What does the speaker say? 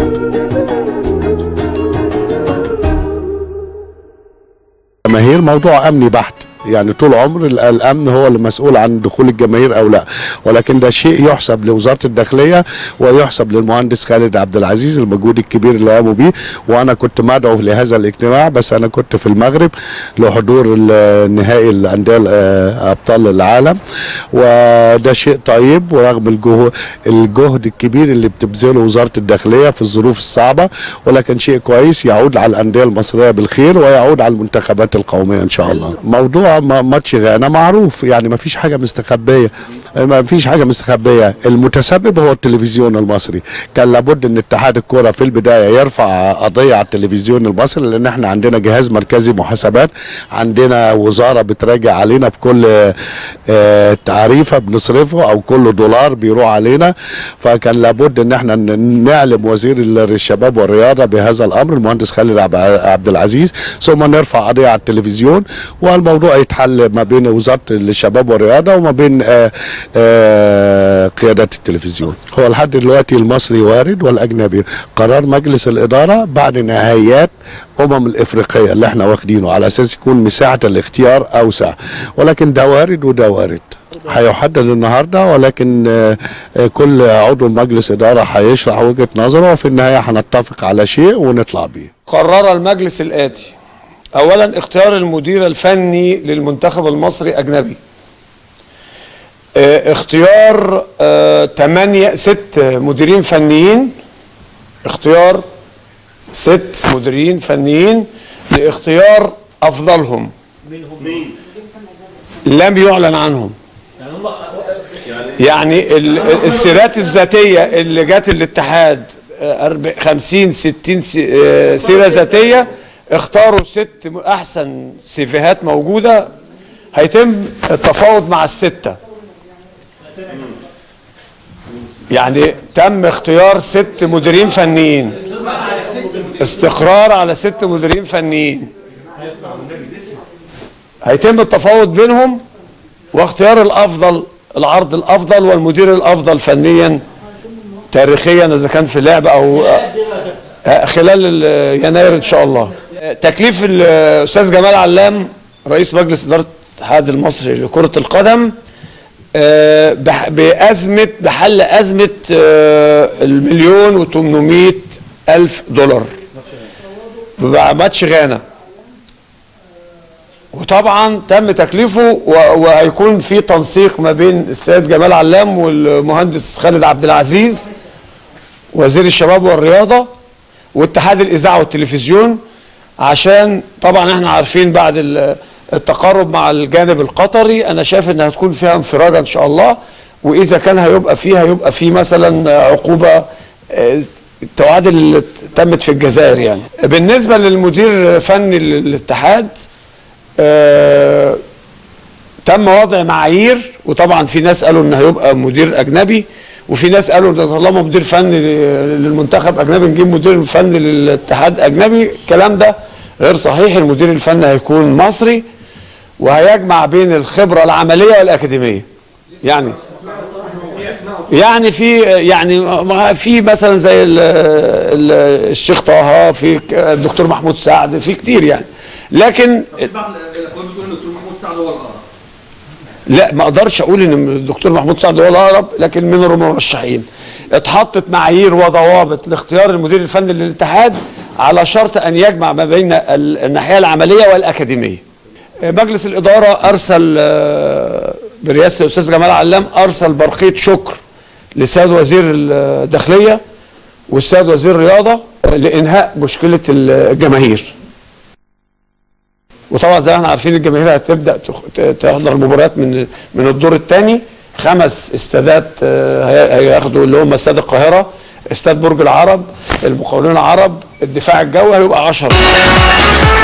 الجماهير موضوع امني بحت يعني طول عمر ال- الامن هو المسؤول عن دخول الجماهير او لا ولكن ده شيء يحسب لوزاره الداخليه ويحسب للمهندس خالد عبد العزيز المجهود الكبير اللي قاموا بيه وانا كنت مدعو لهذا الاجتماع بس انا كنت في المغرب لحضور النهائي الانديه آه، ابطال العالم وده شيء طيب ورغم الجهد الجهد الكبير اللي بتبذله وزاره الداخليه في الظروف الصعبه ولكن شيء كويس يعود على الانديه المصريه بالخير ويعود على المنتخبات القوميه ان شاء الله موضوع ما- ماتش غانا معروف يعني ما فيش حاجه مستخبيه ما فيش حاجه مستخبيه المتسبب هو التلفزيون المصري كان لابد ان اتحاد الكره في البدايه يرفع قضيه على التلفزيون المصري لان احنا عندنا جهاز مركزي محاسبات عندنا وزاره بتراجع علينا بكل آه، تعريفه بنصرفه او كل دولار بيروح علينا فكان لابد ان احنا ن- نعلم وزير الشباب والرياضه بهذا الامر المهندس خالد عب- عبد العزيز ثم نرفع قضيه على التلفزيون والموضوع يتحل ما بين وزاره الشباب والرياضه وما بين آه، آه، قيادات التلفزيون هو لحد دلوقتي المصري وارد والاجنبي قرار مجلس الاداره بعد نهايات امم الافريقيه اللي احنا واخدينه على اساس يكون مساحه الاختيار اوسع ولكن ده وارد وده وارد هيحدد النهارده ولكن آه، آه، كل عضو مجلس اداره هيشرح وجهه نظره وفي النهايه هنتفق على شيء ونطلع بيه قرر المجلس الآتي أولا اختيار المدير الفني للمنتخب المصري أجنبي اه، اختيار اه، تمانية ست مديرين فنيين اختيار ست مديرين فنيين لاختيار أفضلهم لم يعلن عنهم يعني ال- السيرات الذاتية اللي جت الاتحاد آه، أربع- 50 60 سي- آه، سيرة ذاتية اختاروا ست م- أحسن سيفيهات موجودة هيتم التفاوض مع الستة يعني تم اختيار ست مديرين فنيين استقرار على ست مديرين فنيين هيتم التفاوض بينهم واختيار الافضل العرض الافضل والمدير الافضل فنيا تاريخيا اذا كان في لعب او آه، خلال ال- يناير ان شاء الله آه، تكليف الاستاذ جمال علام رئيس مجلس اداره الاتحاد المصري لكره القدم آه، بح- بازمه بحل ازمه آه، المليون و800 الف دولار مع ماتش غانا وطبعا تم تكليفه و- وهيكون في تنسيق ما بين السيد جمال علام والمهندس خالد عبد العزيز وزير الشباب والرياضه واتحاد الاذاعه والتلفزيون عشان طبعا احنا عارفين بعد ال- التقارب مع الجانب القطري انا شايف انها هتكون فيها انفراجه ان شاء الله واذا كان هيبقى فيها يبقى في مثلا عقوبه آه، تعادل اللي تمت في الجزائر يعني بالنسبه للمدير فني للاتحاد آه، تم وضع معايير وطبعا في ناس قالوا ان هيبقى مدير اجنبي وفي ناس قالوا ده طالما مدير فني ل- للمنتخب اجنبي نجيب مدير فني للاتحاد اجنبي الكلام ده غير صحيح المدير الفني هيكون مصري وهيجمع بين الخبره العمليه والاكاديميه يعني يعني في يعني ما- في مثلا زي ال- ال- الشيخ طه في ك- الدكتور محمود سعد في كتير يعني لكن بعض الاخوان بتقول ان الدكتور محمود سعد هو الاقرب لا ما اقدرش اقول ان الدكتور محمود سعد هو الاقرب لكن من المرشحين اتحطت معايير وضوابط لاختيار المدير الفني للاتحاد على شرط ان يجمع ما بين ال- الناحيه العمليه والاكاديميه مجلس الاداره ارسل آه، برئاسه الاستاذ جمال علام ارسل برقيه شكر للسيد وزير الداخليه والسيد وزير الرياضه لانهاء مشكله الجماهير وطبعا زي ما احنا عارفين الجماهير هتبدا تخ- ت- تحضر مباريات من من الدور الثاني خمس استادات آه، هي- هياخدوا اللي هم استاد القاهره استاد برج العرب المقاولون العرب الدفاع الجوي هيبقى 10